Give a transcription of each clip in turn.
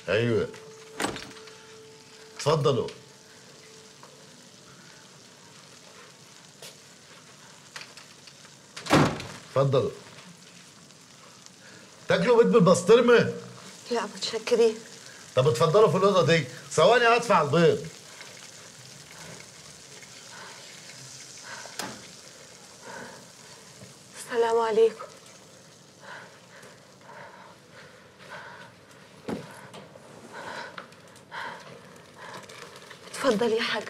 ايوه اتفضلوا اتفضلوا تاكلوا بيض بالبسطرمه لا متشكرين طب اتفضلوا في الاوضه دي ثواني هدفع البيض السلام عليكم اتفضل يا حاج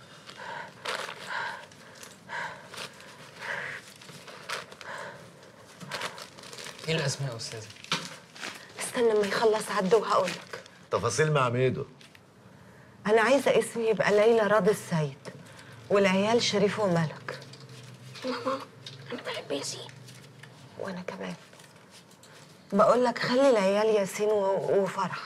ايه الاسماء يا استاذه استنى ما يخلص عدو وهقول لك تفاصيل مع ميدو انا عايزه اسمي يبقى ليلى راضي السيد والعيال شريف وملك ماما انا بحب ياسين وانا كمان بقول لك خلي العيال ياسين و- وفرح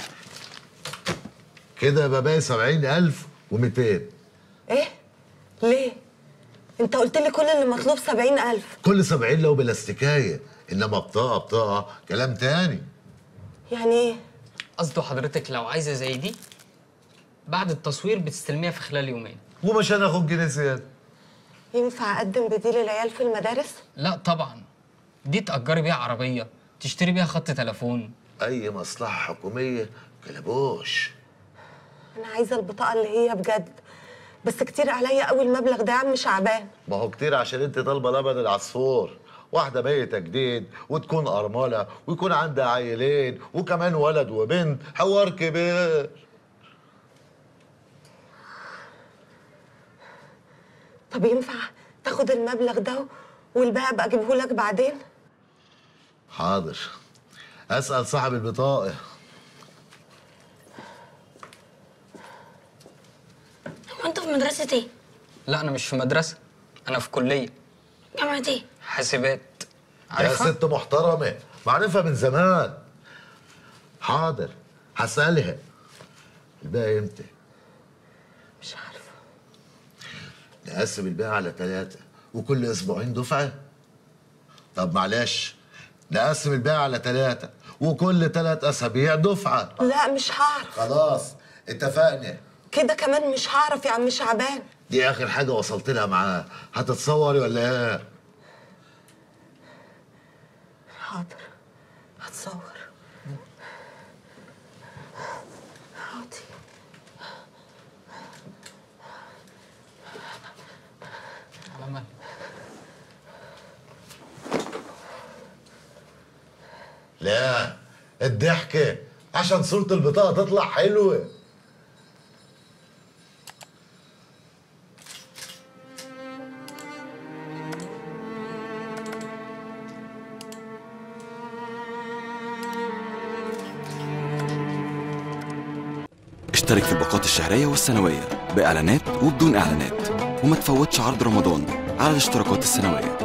كده يبقى باقي 70200 ايه ليه انت قلت لي كل اللي مطلوب سبعين ألف كل 70 لو بلاستيكايه انما بطاقه بطاقه كلام تاني يعني ايه قصده حضرتك لو عايزه زي دي بعد التصوير بتستلميها في خلال يومين ومش هناخد جنيه زياده ينفع اقدم بديل العيال في المدارس لا طبعا دي تأجري بيها عربيه تشتري بيها خط تليفون اي مصلحه حكوميه كلبوش انا عايزه البطاقه اللي هي بجد بس كتير عليا قوي المبلغ ده يا عم شعبان ما هو كتير عشان انت طالبه لبن العصفور واحدة ميتة جديد وتكون أرملة ويكون عندها عيلين وكمان ولد وبنت حوار كبير طب ينفع تاخد المبلغ ده والباقي ابقى اجيبه لك بعدين حاضر أسأل صاحب البطاقة هو انت في مدرسة ايه؟ لا انا مش في مدرسه انا في كليه جامعة ايه؟ حاسبات يا عارفها ست محترمة معرفة من زمان حاضر هسألها الباقي امتى؟ مش عارفه نقسم الباقي على ثلاثة وكل أسبوعين دفعة طب معلش نقسم الباقي على ثلاثة وكل ثلاث أسابيع دفعة لا مش هعرف خلاص اتفقنا كده كمان مش هعرف يا عم شعبان دي آخر حاجة وصلت لها معاه هتتصوري ولا إيه؟ حاضر هتصور حاضر على مهلك لا الضحكة عشان صورة البطاقة تطلع حلوة اشترك في الباقات الشهرية والسنوية بإعلانات وبدون إعلانات وما تفوتش عرض رمضان على الاشتراكات السنوية